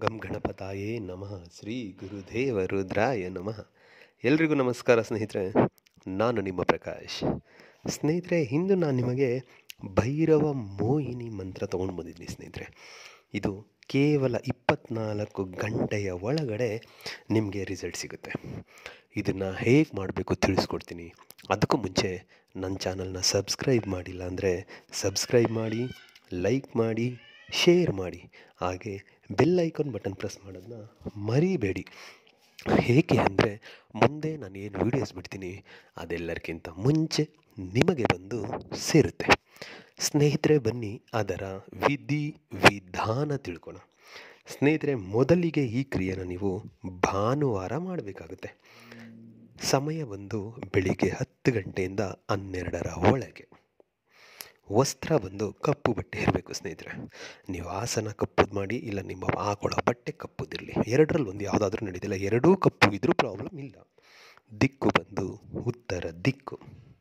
ಗಂ ಗಣಪತಾಯೇ ನಮಃ ಶ್ರೀ ಗುರುದೇವ ರುದ್ರಾಯ ನಮಃ ಎಲ್ರಿಗೂ ನಮಸ್ಕಾರ ಸ್ನೇಹಿತರೆ ನಾನು ನಿಮ್ಮ ಪ್ರಕಾಶ್ ಸ್ನೇಹಿತರೆ ಇಂದು ನಾನು ನಿಮಗೆ ಭೈರವ ಮೋಹಿನಿ ಮಂತ್ರ ತೊಗೊಂಡು ಬಂದಿದ್ದೀನಿ ಸ್ನೇಹಿತರೆ ಇದು ಕೇವಲ ಇಪ್ಪತ್ನಾಲ್ಕು ಗಂಟೆಯ ಒಳಗಡೆ ನಿಮಗೆ ರಿಸಲ್ಟ್ ಸಿಗುತ್ತೆ ಇದನ್ನು ಹೇಗೆ ಮಾಡಬೇಕು ತಿಳಿಸ್ಕೊಡ್ತೀನಿ ಅದಕ್ಕೂ ಮುಂಚೆ ನನ್ನ ಚಾನಲ್ನ ಸಬ್ಸ್ಕ್ರೈಬ್ ಮಾಡಿಲ್ಲ ಅಂದರೆ ಸಬ್ಸ್ಕ್ರೈಬ್ ಮಾಡಿ ಲೈಕ್ ಮಾಡಿ ಶೇರ್ ಮಾಡಿ ಹಾಗೆ ಬೆಲ್ ಐಕಾನ್ ಬಟನ್ ಪ್ರೆಸ್ ಮಾಡೋದನ್ನ ಮರಿಬೇಡಿ ಏಕೆ ಅಂದರೆ ಮುಂದೆ ನಾನು ಏನು ವೀಡಿಯೋಸ್ ಬಿಡ್ತೀನಿ ಅದೆಲ್ಲರಿಗಿಂತ ಮುಂಚೆ ನಿಮಗೆ ಬಂದು ಸೇರುತ್ತೆ ಸ್ನೇಹಿತರೆ ಬನ್ನಿ ಅದರ ವಿಧಿ ವಿಧಾನ ತಿಳ್ಕೊಣ ಸ್ನೇಹಿತರೆ ಮೊದಲಿಗೆ ಈ ಕ್ರಿಯೆನ ನೀವು ಭಾನುವಾರ ಮಾಡಬೇಕಾಗುತ್ತೆ ಸಮಯ ಬಂದು ಬೆಳಿಗ್ಗೆ ಹತ್ತು ಗಂಟೆಯಿಂದ ಹನ್ನೆರಡರ ಒಳಗೆ ವಸ್ತ್ರ ಬಂದು ಕಪ್ಪು ಬಟ್ಟೆ ಇರಬೇಕು ಸ್ನೇಹಿತರೆ ನೀವು ಆಸನ ಕಪ್ಪುದು ಮಾಡಿ ಇಲ್ಲ ನಿಮ್ಮ ಹಾಕೊಳ್ಳೋ ಬಟ್ಟೆ ಕಪ್ಪುದಿರಲಿ ಎರಡರಲ್ಲಿ ಒಂದು ಯಾವುದಾದ್ರೂ ನಡೀತಿಲ್ಲ ಎರಡೂ ಕಪ್ಪು ಇದ್ರೂ ಪ್ರಾಬ್ಲಮ್ ಇಲ್ಲ ದಿಕ್ಕು ಬಂದು ಉತ್ತರ ದಿಕ್ಕು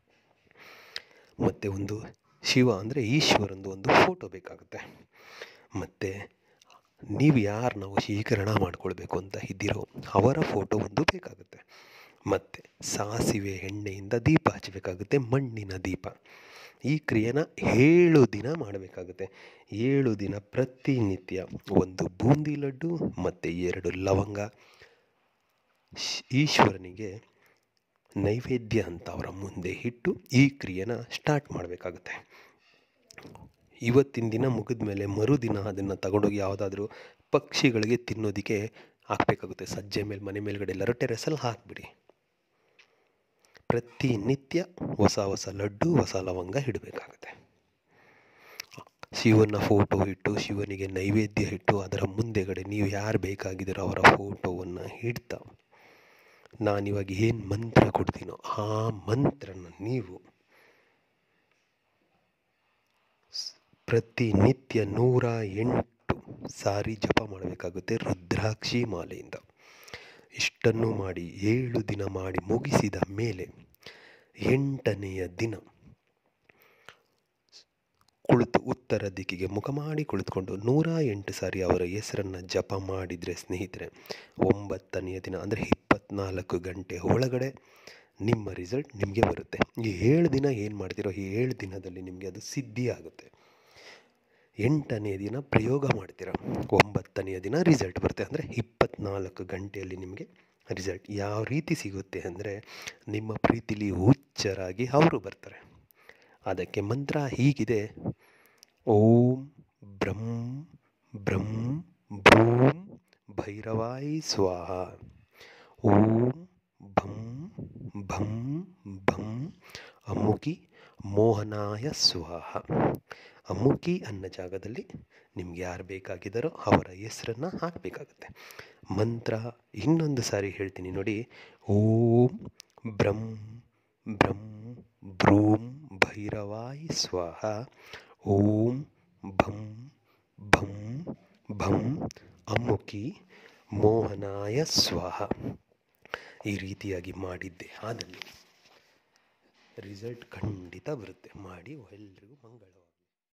ಮತ್ತು ಒಂದು ಶಿವ ಅಂದರೆ ಈಶ್ವರಂದು ಒಂದು ಫೋಟೋ ಬೇಕಾಗುತ್ತೆ ಮತ್ತು ನೀವು ಯಾರನ್ನ ವಶೀಕರಣ ಮಾಡ್ಕೊಳ್ಬೇಕು ಅಂತ ಇದ್ದೀರೋ ಅವರ ಫೋಟೋ ಒಂದು ಬೇಕಾಗುತ್ತೆ ಮತ್ತು ಸಾಸಿವೆ ಎಣ್ಣೆಯಿಂದ ದೀಪ ಹಚ್ಚಬೇಕಾಗುತ್ತೆ ಮಣ್ಣಿನ ದೀಪ ಈ ಕ್ರಿಯೆನ ಏಳು ದಿನ ಮಾಡಬೇಕಾಗುತ್ತೆ ಏಳು ದಿನ ಪ್ರತಿನಿತ್ಯ ಒಂದು ಬೂಂದಿ ಲಡ್ಡು ಮತ್ತು ಎರಡು ಲವಂಗ ಶ್- ಈಶ್ವರನಿಗೆ ನೈವೇದ್ಯ ಅಂತ ಅವರ ಮುಂದೆ ಇಟ್ಟು ಈ ಕ್ರಿಯೆನ ಸ್ಟಾರ್ಟ್ ಮಾಡಬೇಕಾಗುತ್ತೆ ಇವತ್ತಿನ ದಿನ ಮುಗಿದ ಮೇಲೆ ಮರುದಿನ ಅದನ್ನು ತಗೊಂಡೋಗಿ ಯಾವುದಾದ್ರೂ ಪಕ್ಷಿಗಳಿಗೆ ತಿನ್ನೋದಕ್ಕೆ ಹಾಕಬೇಕಾಗುತ್ತೆ ಸಜ್ಜೆ ಮೇಲೆ ಮನೆ ಮೇಲ್ಗಡೆ ಎಲ್ಲರೂ ಟೆರೆಸಲ್ಲಿ ಹಾಕಿಬಿಡಿ ಪ್ರತಿನಿತ್ಯ ಹೊಸ ಹೊಸ ಲಡ್ಡು ಹೊಸ ಲವಂಗ ಇಡಬೇಕಾಗುತ್ತೆ ಶಿವನ ಫೋಟೋ ಇಟ್ಟು ಶಿವನಿಗೆ ನೈವೇದ್ಯ ಇಟ್ಟು ಅದರ ಮುಂದೆಗಡೆ ನೀವು ಯಾರು ಬೇಕಾಗಿದ್ದೀರೋ ಅವರ ಫೋಟೋವನ್ನು ಇಡ್ತಾ ನಾನಿವಾಗ ಏನು ಮಂತ್ರ ಕೊಡ್ತೀನೋ ಆ ಮಂತ್ರನ ನೀವು ಸ್- ಪ್ರತಿನಿತ್ಯ ನೂರ ಎಂಟು ಸಾರಿ ಜಪ ಮಾಡಬೇಕಾಗುತ್ತೆ ರುದ್ರಾಕ್ಷಿ ಮಾಲೆಯಿಂದ ಇಷ್ಟನ್ನು ಮಾಡಿ ಏಳು ದಿನ ಮಾಡಿ ಮುಗಿಸಿದ ಮೇಲೆ ಎಂಟನೆಯ ದಿನ ಕುಳಿತು ಉತ್ತರ ದಿಕ್ಕಿಗೆ ಮುಖ ಮಾಡಿ ಕುಳಿತುಕೊಂಡು ನೂರ ಎಂಟು ಸಾರಿ ಅವರ ಹೆಸರನ್ನು ಜಪ ಮಾಡಿದರೆ ಸ್ನೇಹಿತರೆ ಒಂಬತ್ತನೆಯ ದಿನ ಅಂದರೆ ಇಪ್ಪತ್ನಾಲ್ಕು ಗಂಟೆ ಒಳಗಡೆ ನಿಮ್ಮ ರಿಸಲ್ಟ್ ನಿಮಗೆ ಬರುತ್ತೆ ಈ ಏಳು ದಿನ ಏನು ಮಾಡ್ತೀರೋ ಈ ಏಳು ದಿನದಲ್ಲಿ ನಿಮಗೆ ಅದು ಸಿದ್ಧಿ ಆಗುತ್ತೆ ಎಂಟನೆಯ ದಿನ ಪ್ರಯೋಗ ಮಾಡ್ತೀರ ಒಂಬತ್ತನೆಯ ದಿನ ರಿಸಲ್ಟ್ ಬರುತ್ತೆ ಅಂದರೆ ಇಪ್ಪತ್ನಾಲ್ಕು ಗಂಟೆಯಲ್ಲಿ ನಿಮಗೆ ರಿಸಲ್ಟ್ ಯಾವ ರೀತಿ ಸಿಗುತ್ತೆ ಅಂದರೆ ನಿಮ್ಮ ಪ್ರೀತಿಲಿ ಹುಚ್ಚರಾಗಿ ಅವರು ಬರ್ತಾರೆ ಅದಕ್ಕೆ ಮಂತ್ರ ಹೀಗಿದೆ ಓಂ ಬ್ರಂ ಬ್ರಂ ಭೂಂ ಭೈರವಾಯಿ ಸ್ವಾಹ ಓಂ ಭಂ ಭಂ ಭಂ ಅಮುಕಿ ಮೋಹನಾಯ ಸ್ವಾಹ ಅಮುಕಿ ಅನ್ನೋ ಜಾಗದಲ್ಲಿ ನಿಮ್ಗೆ ಯಾರು ಬೇಕಾಗಿದ್ದಾರೋ ಅವರ ಹೆಸರನ್ನು ಹಾಕಬೇಕಾಗುತ್ತೆ ಮಂತ್ರ ಇನ್ನೊಂದು ಸಾರಿ ಹೇಳ್ತೀನಿ ನೋಡಿ ಓಂ ಬ್ರಂ ಬ್ರಂ ಭ್ರೂಂ ಭೈರವಾಯ ಸ್ವಾಹ ಓಂ ಭಂ ಭಂ ಭಂ ಅಮುಕಿ ಮೋಹನಾಯ ಸ್ವಾಹ ಈ ರೀತಿಯಾಗಿ ಮಾಡಿದ್ದೆ ಆದಲ್ಲಿ ರಿಸಲ್ಟ್ ಖಂಡಿತ ಬರುತ್ತೆ ಮಾಡಿ ಎಲ್ರಿಗೂ ಮಂಗಳವಾರ